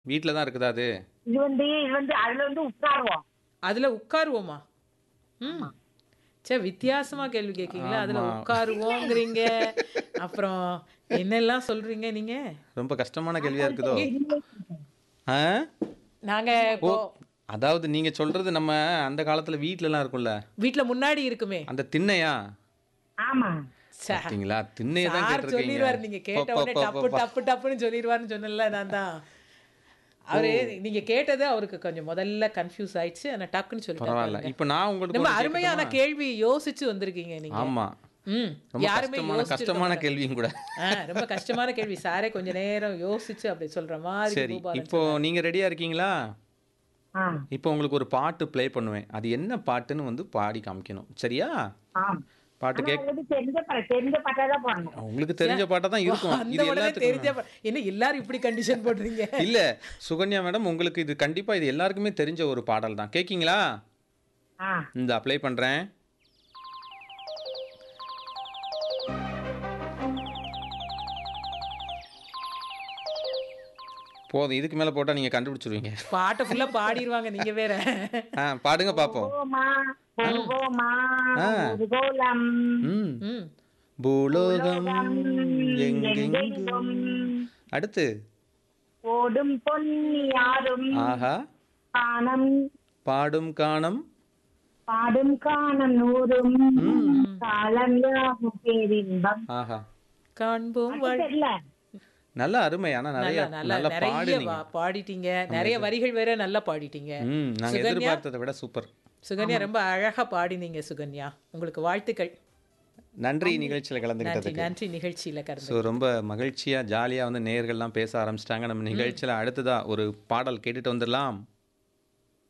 வீட்ல தான் இருக்குதா அது இது வந்து இது வந்து அதுல வந்து உட்காருவோம் அதுல உட்காருவோமா ம் சே வித்தியாசமா கேள்வி கேட்கீங்களா அதுல உட்காருவோங்கிறீங்க அப்புறம் என்னெல்லாம் சொல்றீங்க நீங்க ரொம்ப கஷ்டமான கேள்வியா இருக்குதோ ஆ நாங்க ஓ இப்போ அதாவது நீங்க சொல்றது நம்ம அந்த காலத்துல வீட்ல எல்லாம் இருக்கும்ல வீட்ல முன்னாடி இருக்குமே அந்த திண்ணையா ஆமா சே, பாத்தீங்களா திண்ணையை தான் சார் சொல்லிடுவாரு நீங்க கேட்ட உடனே டப்பு கேட்டிருக்கீங்க டப்பு டப்புன்னு சொல்லிடுவாருன்னு சொன்னல நான் தான் அவரு நீங்க கேட்டது அவருக்கு கொஞ்சம் முதல்ல கன்ஃபியூஸ் ஆயிடுச்சு ஆனா டக்குன்னு சொல்லிட்டாரு பரவாயில்ல இப்போ நான் உங்களுக்கு ரொம்ப ஒண்ணு அருமையான கேட்கட்டுமா? கேள்வி யோசிச்சு வந்திருக்கீங்க நீங்க ஆமா ம் ரொம்ப யாருமே கஷ்டமான யோசிச்சிருக்க கஷ்டமான மாட்டாங்க. கேள்வியும் கூட ஆ, ரொம்ப கஷ்டமான கேள்வி சாரே கொஞ்ச நேரம் யோசிச்சு அப்படி சொல்ற மாதிரி சரி பூபாலன் இப்போ நீங்க ரெடியா இருக்கீங்களா ஆ இப்போ உங்களுக்கு ஒரு பாட்டு ப்ளே பண்ணுவேன் அது என்ன பாட்டுன்னு வந்து பாடி காமிக்கணும் சரியா ஆம் பாட்டு ஆனா கேக் உங்களுக்கு தெரிஞ்ச பா- தெரிஞ்ச பாட்டா தான் போடணும் உங்களுக்கு தெரிஞ்ச பாட்டா தான் இருக்கும் அந்த இது உடனே தெரிஞ்ச எல்லாத்துக்கும் ப- என்ன எல்லாரும் இப்படி கண்டிஷன் போடுறீங்க இல்ல சுகன்யா மேடம் உங்களுக்கு இது கண்டிப்பா இது எல்லாருக்குமே தெரிஞ்ச ஒரு பாடல் தான் கேக்கீங்களா ஆ இந்த அப்ளை பண்றேன் போதும் இதுக்கு மேல போட்டா நீங்க கண்டுபிடிச்சிருவீங்க பாட்டை ஃபுல்லா பாடிடுவாங்க நீங்க வேற ஆ பாடுங்க பாப்போம் போமா போமா ஆ. ஒரு கோலம் ம் ம் பூலோகம் எங்கெங்கும் எங்கெங்கும் அடுத்து ஓடும் பொன்னி யாரும் ஆஹா காணம் பாடும் காணம் பாடும் காணம் நூறும் காலம் யாவும் பேரின்பம் ஆஹா காண்போம் அது வாழ்- தெரியல நல்ல அருமை ஆனா நிறைய நல்லா நல்லா நல்லா நிறைய பாடுனீங்க வா- பாடிட்டீங்க நிறைய வரிகள் வேற நல்லா பாடிட்டீங்க ம் நாங்க சுகன்யா? எதிர்பார்த்ததை விட சூப்பர் சுகன்யா ரொம்ப அழகா பாடினீங்க சுகன்யா உங்களுக்கு வாழ்த்துக்கள் நன்றி நிகழ்ச்சியில நன்றி கலந்துக்கிட்டதுக்கு நன்றி நிகழ்ச்சியில கலந்து ஸோ ரொம்ப மகிழ்ச்சியா ஜாலியா வந்து நேயர்கள்லாம் பேச ஆரம்பிச்சிட்டாங்க நம்ம நிகழ்ச்சியில அடுத்ததா ஒரு பாடல் கேட்டுட்டு வந்துடலாம்